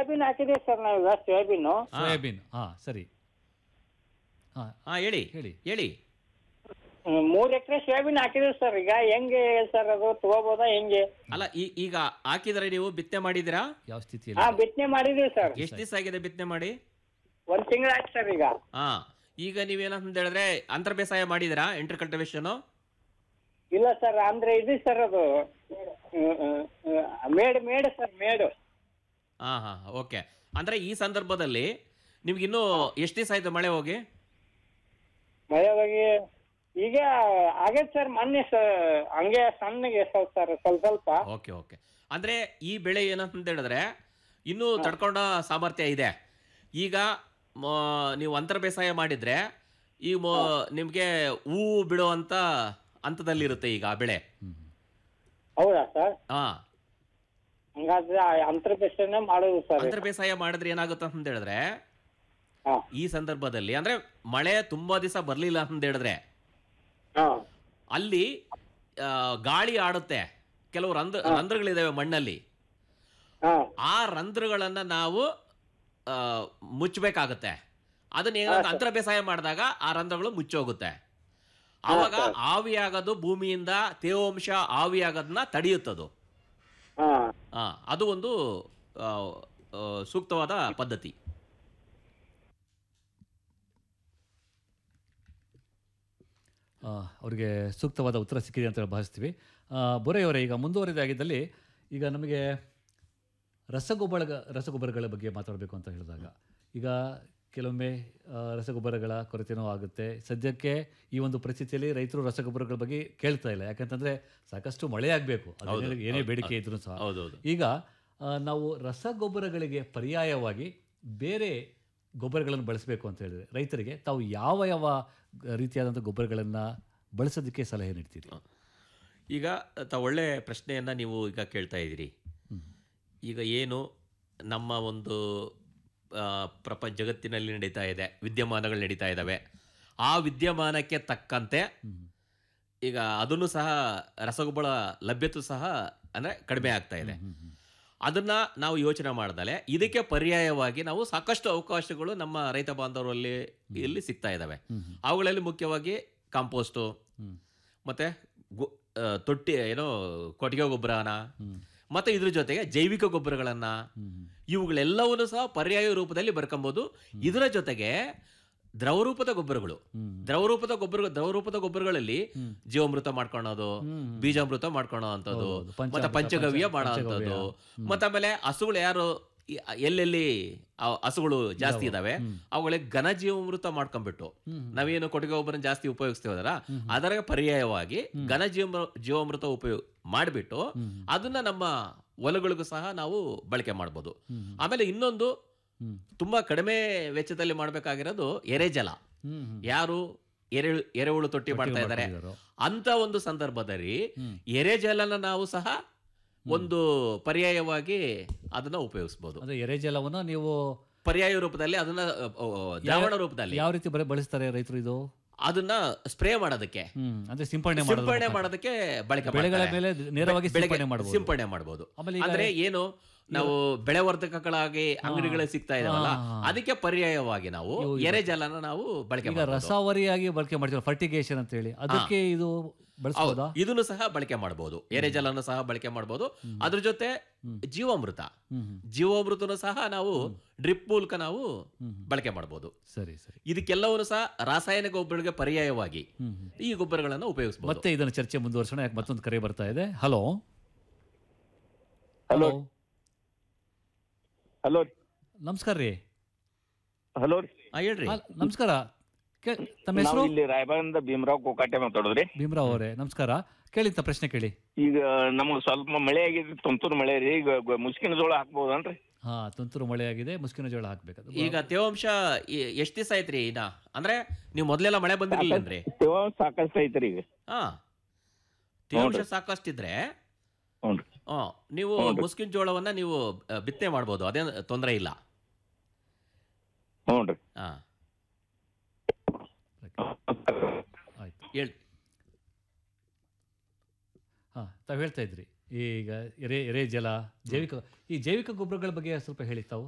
Soybean ಹಾಕಿದೆ sir ನಾವೀಗ soya bean soybean ಹಾ ಸರಿ ಹಾ ಹಾ ಹೇಳಿ ಹೇಳಿ ಹೇಳಿ ಹ್ಮ್, ಮೂರ್ ಎಕರೆ ಸೋಯಾಬೀನ್ ಹಾಕಿದೀವಿ ಸರ್ ಈಗ ಹೆಂಗೆ ಸರ್ ಅದು ತಗೋಬೋದಾ ಹೆಂಗೆ ಅಲ್ಲ ಈ- ಈಗ ಹಾಕಿದ್ರೆ ನೀವು ಬಿತ್ತನೆ ಮಾಡಿದ್ದೀರಾ ಯಾವ ಹಾ ಸ್ಥಿತಿಯಲ್ಲಿ ಬಿತ್ತನೆ ಮಾಡಿದೀವಿ ಸರ್ ಎಷ್ಟು ದಿವಸ ಆಗಿದೆ ಬಿತ್ತನೆ ಮಾಡಿ ಒಂದ್ ತಿಂಗಳಾಯ್ತು ಸರ್ ಈಗ ಹಾ ಈಗ ನೀವೇನಂತ ಹೇಳಿದ್ರೆ ಅಂತರ್ ಬೇಸಾಯ ಮಾಡಿದಿರಾ ಇಂಟರ್ ಕಲ್ಟಿವೇಶನ್ ಇಲ್ಲ ಸರ್ ಅಂದ್ರೆ ಇದು ಸರ್ ಅದು ಹ್ಮ್, ಹ್ಮ್, ಹ್ಮ್, ಮೇಡ್ ಮೇಡ್ ಸರ್ ಮೇಡು ಹಾ ಹಾ ಓಕೆ ಅಂದ್ರೆ ಈ ಸಂದರ್ಭದಲ್ಲಿ ನಿಮ್ಗೆ ಇನ್ನೂ ಎಷ್ಟು ದಿವಸ ಆಯ್ತು ಮಳೆ ಹೋಗಿ ಮಳೆ ಹೋಗಿ ಈಗ ಆಗೈತೆ ಸರ್ ಮೊನ್ನೆ ಸ ಹಂಗೆ ಸಣ್ಣಗೆ ಸ್ವಲ್ಪ ಸರ್ ಸ್ವಲ್ಪ ಸ್ವಲ್ಪ ಓಕೆ ಓಕೆ ಅಂದ್ರೆ ಈ ಬೆಳೆ ಏನಂತ ಹೇಳಿದ್ರೆ ಇನ್ನೂ ತಡ್ಕೊಂಡ ಸಾಮರ್ಥ್ಯ ಇದೆ ಈಗ ಮ- ನೀವು ಅಂತರ ಬೇಸಾಯ ಮಾಡಿದ್ರೆ ಈ ಮೊ- ನಿಮ್ಗೆ ಹೂವು ಬಿಡುವಂತ ಹಂತದಲ್ಲಿರುತ್ತೆ ಈಗ ಆ ಬೆಳೆ ಹೌದಾ ಸರ್ ಹಾ ಹಂಗಾದ್ರೆ ಅಂತರ ಬೇಸಾಯನೇ ಮಾಡೋದು ಸರ್ ಅಂತರ ಬೇಸಾಯ ಮಾಡಿದ್ರೆ ಏನಾಗುತ್ತೆ ಅಂತ ಹೇಳಿದ್ರೆ ಹಾ ಈ ಸಂದರ್ಭದಲ್ಲಿ ಅಂದ್ರೆ ಮಳೆ ತುಂಬಾ ದಿವಸ ಬರ್ಲಿಲ್ಲ ಅಂತ ಹೇಳಿದ್ರೆ ಹಾ ಅಲ್ಲಿ ಆ, ಗಾಳಿ ಆಡುತ್ತೆ ಕೆಲವು ರಂಧ್ರ ರಂಧ್ರಗಳಿದಾವೆ ಮಣ್ಣಲ್ಲಿ ಹಾ ಆ ರಂಧ್ರಗಳನ್ನ ನಾವು ಆ, ಮುಚ್ಚಬೇಕಾಗತ್ತೆ ಅದನ್ನ ಏನಾದ್ರು ಅಂತರ ಬೇಸಾಯ ಮಾಡಿದಾಗ ಆ ರಂಧ್ರಗಳು ಮುಚ್ಚೋಗುತ್ತೆ ಆವಾಗ ಆವಿಯಾಗೋದು ಭೂಮಿಯಿಂದ ತೇವಾಂಶ ಆವಿಯಾಗೋದನ್ನ ತಡೆಯುತ್ತದು ಹಾ ಆ, ಅದು ಒಂದು ಆ, ಆ, ಸೂಕ್ತವಾದ ಪದ್ಧತಿ ಆ, ಅವ್ರಿಗೆ ಸೂಕ್ತವಾದ ಉತ್ತರ ಸಿಕ್ಕಿದೆ ಅಂತ ಭಾವಿಸ್ತೀವಿ ಆ, ಬೊರೆಯವರೇ ಈಗ ಮುಂದುವರಿದಾಗಿದ್ದಲ್ಲಿ ಈಗ ನಮಗೆ ರಸಗೊಬ್ಬರ ರಸಗೊಬ್ಬರಗಳ ಬಗ್ಗೆ ಮಾತಾಡಬೇಕು ಅಂತ ಹೇಳಿದಾಗ ಈಗ ಕೆಲವೊಮ್ಮೆ ಆ, ರಸಗೊಬ್ಬರಗಳ ಕೊರತೆನೂ ಆಗುತ್ತೆ ಸದ್ಯಕ್ಕೆ ಈ ಒಂದು ಪರಿಸ್ಥಿತಿಯಲ್ಲಿ ರೈತರು ರಸಗೊಬ್ಬರಗಳ ಬಗ್ಗೆ ಕೇಳ್ತಾ ಇಲ್ಲ ಯಾಕಂತಂದ್ರೆ ಸಾಕಷ್ಟು ಮಳೆ ಆಗಬೇಕು ಏನೇ ಬೇಡಿಕೆ ಇದ್ರೂ ಸಹ ಹೌದೌದು ಈಗ ಆ, ನಾವು ರಸಗೊಬ್ಬರಗಳಿಗೆ ಪರ್ಯಾಯವಾಗಿ ಬೇರೆ ಗೊಬ್ಬರಗಳನ್ನು ಬಳಸಬೇಕು ಅಂತ ಹೇಳಿದ್ರೆ ರೈತರಿಗೆ ತಾವು ಯಾವ ಯಾವ ಗ- ರೀತಿಯಾದಂಥ ಗೊಬ್ಬರಗಳನ್ನು ಬಳಸೋದಕ್ಕೆ ಸಲಹೆ ನೀಡ್ತೀರಿ ಈಗ ತ ಒಳ್ಳೆ ಪ್ರಶ್ನೆಯನ್ನ ನೀವು ಈಗ ಕೇಳ್ತಾ ಇದ್ದೀರಿ ಈಗ ಏನು ನಮ್ಮ ಒಂದು ಆ, ಪ್ರಪಂಚ ಜಗತ್ತಿನಲ್ಲಿ ನಡೀತಾ ಇದೆ ವಿದ್ಯಮಾನಗಳು ನಡೀತಾ ಇದ್ದಾವೆ ಆ ವಿದ್ಯಮಾನಕ್ಕೆ ತಕ್ಕಂತೆ ಈಗ ಅದನ್ನು ಸಹ ರಸಗೊಬ್ಬರ ಲಭ್ಯತೆ ಸಹ ಅಂದರೆ ಕಡಿಮೆ ಆಗ್ತಾ ಇದೆ ಅದನ್ನ ನಾವು ಯೋಚನೆ ಮಾಡ್ದಲೆ ಇದಕ್ಕೆ ಪರ್ಯಾಯವಾಗಿ ನಾವು ಸಾಕಷ್ಟು ಅವಕಾಶಗಳು ನಮ್ಮ ರೈತ ಬಾಂಧವರಲ್ಲಿ ಇಲ್ಲಿ ಸಿಗ್ತಾ ಇದ್ದಾವೆ ಅವುಗಳಲ್ಲಿ ಮುಖ್ಯವಾಗಿ ಕಾಂಪೋಸ್ಟು ಮತ್ತೆ ಗೊ- ಆ, ತೊಟ್ಟಿ ಏನೋ ಕೊಟ್ಟಿಗೆ ಗೊಬ್ಬರನ ಮತ್ತೆ ಇದ್ರ ಜೊತೆಗೆ ಜೈವಿಕ ಗೊಬ್ಬರಗಳನ್ನ ಇವುಗಳೆಲ್ಲವನ್ನು ಸಹ ಪರ್ಯಾಯ ರೂಪದಲ್ಲಿ ಬರ್ಕೊಂಬೋದು ಇದರ ಜೊತೆಗೆ ದ್ರವರೂಪದ ಗೊಬ್ಬರಗಳು ದ್ರವರೂಪದ ಗೊಬ್ಬರ ದ್ರವರೂಪದ ಗೊಬ್ಬರಗಳಲ್ಲಿ ಜೀವಾಮೃತ ಮಾಡ್ಕೊಳೋದು ಬೀಜಾಮೃತ ಮಾಡ್ಕೊಳೋ ಅಂಥದ್ದು ಹೌದು, ಪಂಚಾಮೃತ, ಮತ್ತೆ ಪಂಚಗವ್ಯ ಪಂಚ- ಮಾಡೋ ಅಂಥದ್ದು ಮತ್ತೆ ಆಮೇಲೆ ಹಸುಗಳು ಯಾರು ಈ- ಎಲ್ಲೆಲ್ಲಿ ಆ ಹಸುಗಳು ಜಾಸ್ತಿ ಇದಾವೆ ಅವುಗಳಿಗೆ ಘನ ಜೀವಾಮೃತ ಮಾಡ್ಕೊಂಡ್ಬಿಟ್ಟು ನಾವೇನು ಕೊಟ್ಟಿಗೆ ಗೊಬ್ಬರ ಜಾಸ್ತಿ ಉಪಯೋಗಿಸ್ತೀವಲ್ಲ ಅದರ ಪರ್ಯಾಯವಾಗಿ ಘನ ಜೀವ ಜೀವಾಮೃತ ಉಪಯೋಗ ಮಾಡಿಬಿಟ್ಟು ಅದನ್ನ ನಮ್ಮ ಹೊಲಗಳಿಗೂ ಸಹ ನಾವು ಬಳಕೆ ಮಾಡ್ಬೋದು ಆಮೇಲೆ ಇನ್ನೊಂದು ತುಂಬಾ ಕಡಿಮೆ ವೆಚ್ಚದಲ್ಲಿ ಮಾಡಬೇಕಾಗಿರೋದು ಎರೆಜಲ ಯಾರು ಎರೆ ಎರೆಹುಳು ತೊಟ್ಟಿ ಮಾಡ್ತಾ ಇದ್ದಾರೆ ಮಾಡ್ಕೊಂಡಿದ್ದಾರೋ. ಅಂತ ಒಂದು ಸಂದರ್ಭದಲ್ಲಿ ಎರೆಜಲನ ನಾವು ಸಹ ಒಂದು ಪರ್ಯಾಯವಾಗಿ ಅದನ್ನ ಉಪಯೋಗಿಸ್ಬೋದು ಅಂದರೆ ಎರೆಜಲವನ್ನು ನೀವು ಪರ್ಯಾಯ ರೂಪದಲ್ಲಿ ಅದನ್ನ ಅ, ಅ, ದ್ರಾವಣ ರೂಪದಲ್ಲಿ ಯಾವ ರೀತಿ ಬರ ಬಳಸ್ತಾರೆ ರೈತರು ಇದು ಅದನ್ನ ಸ್ಪ್ರೇ ಮಾಡೋದಕ್ಕೆ ಹ್ಮ್ ಅಂದ್ರೆ ಸಿಂಪಡಣೆ ಮಾಡೋದು ಸಿಂಪಡಣೆ ಮಾಡೋದಕ್ಕೆ ಬಳಕೆ ಬೆಳೆಗಳ ಮಾಡ್ತಾರೆ. ಮೇಲೆ ನೇರವಾಗಿ ಬೆಳೆಗೆ ಸಿಂಪಡಣೆ ಮಾಡ್ಬೋದು. ಸಿಂಪಡಣೆ ಮಾಡಬಹುದು ಆಮೇಲೆ ಈಗ- ಅಂದ್ರೆ ಏನು ನಾವು ಬೆಳೆವರ್ಧಕಗಳಾಗಿ ಅಂಗಡಿಗಳಲ್ಲಿ ಸಿಗ್ತಾ ಇದಾವಲ್ಲ ಹಾ. ಅದಕ್ಕೆ ಪರ್ಯಾಯವಾಗಿ ನಾವು ಎರೆಜಲನ ನಾವು ಬಳಕೆ ಈಗ ಮಾಡಬಹುದು ರಸಾವರಿಯಾಗಿ ಬಳಕೆ ಮಾಡ್ತೀವಿ ಫರ್ಟಿಗೇಷನ್ ಅಂತ ಹೇಳಿ ಅದಕ್ಕೆ ಇದು ಬಳಸ್ಬೋದಾ ಇದನ್ನು ಸಹ ಬಳಕೆ ಮಾಡಬಹುದು ಎರೆಜಲನ್ನು ಸಹ ಬಳಕೆ ಮಾಡಬಹುದು ಅದ್ರ ಜೊತೆ ಜೀವಾಮೃತ ಜೀವಾಮೃತನು ಸಹ ನಾವು ಡ್ರಿಪ್ ಮೂಲಕ ನಾವು ಬಳಕೆ ಮಾಡಬಹುದು ಸರಿ ಸರಿ ಇದಕ್ಕೆಲ್ಲವನ್ನು ಸಹ ರಾಸಾಯನಿಕ ಗೊಬ್ಬರಗಳಿಗೆ ಪರ್ಯಾಯವಾಗಿ ಈ ಗೊಬ್ಬರಗಳನ್ನು ಉಪಯೋಗಿಸಬಹುದು ಮತ್ತೆ ಇದನ್ನ ಚರ್ಚೆ ಮುಂದುವರ್ಸೋಣ ಯಾಕೆ ಮತ್ತೊಂದು ಕರೆ ಬರ್ತಾ ಇದೆ ಹಲೋ ಹಲೋ ಹಲೋ ನಮಸ್ಕಾರ ರೀ ಹಲೋ ಹೇಳ್ರಿ ಆ, ನಮಸ್ಕಾರ ಕೇ- ತಮ್ಮ ನಾವು ಹೆಸರು ಇಲ್ಲಿ ರಾಯಬಾಗದಿಂದ ಭೀಮರಾವ್ ಕೋಕಾಟೆ ಮಾತಾಡೋದ್ರಿ ಭೀಮರಾವ್ ಅವರೇ ನಮಸ್ಕಾರ ಕೇಳಿ ತ ಪ್ರಶ್ನೆ ಕೇಳಿ ಈಗ ನಮಗೆ ಸ್ವಲ್ಪ ಮಳೆ ಆಗಿದೆ ತುಂತುರು ಮಳೆ ರೀ ಈಗ ಗ- ಮುಸ್ಕಿನ ಜೋಳ ಹಾಕ್ಬೋದನ್ರಿ ಹಾ ತುಂತುರು ಮಳೆ ಆಗಿದೆ ಮುಸ್ಕಿನ ಜೋಳ ಹಾಕ್ಬೇಕು ಈಗ ತೇವಾಂಶ ಎ- ಎಷ್ಟ್ ದಿವಸ ಐತ್ರಿ ಇನ್ನ ಅಂದ್ರೆ ನೀವು ಮೊದ್ಲೆಲ್ಲ ಮಳೆ ಬಂದಿರ್ಲಿಲ್ಲನ್ರಿ ತೇವಾಂಶ ಸಾಕಷ್ಟು ಐತ್ರಿ ಈಗ ಹಾ ತೇವಾಂಶ ಸಾಕಷ್ಟಿದ್ರೆ ಹ್ಞೂ ರೀ ಆ, ನೀವು ಮುಸ್ಕಿನ ಜೋಳವನ್ನ ನೀವು ಆ, ಬಿತ್ತನೆ ಮಾಡ್ಬೋದು ಅದೇ ತೊಂದರೆ ಇಲ್ಲ ಹ್ಞೂ ರೀ ಹಾ ಆಯ್ತು ಹೇಳ್ ಹಾ ತಾವು ಹೇಳ್ತಾ ಇದ್ರಿ ಈಗ ಎರೆ ಎರೆ ಜಲ ಜೈವಿಕ ಈ ಜೈವಿಕ ಗೊಬ್ಬರಗಳ ಬಗ್ಗೆ ಸ್ವಲ್ಪ ಹೇಳಿ ತಾವು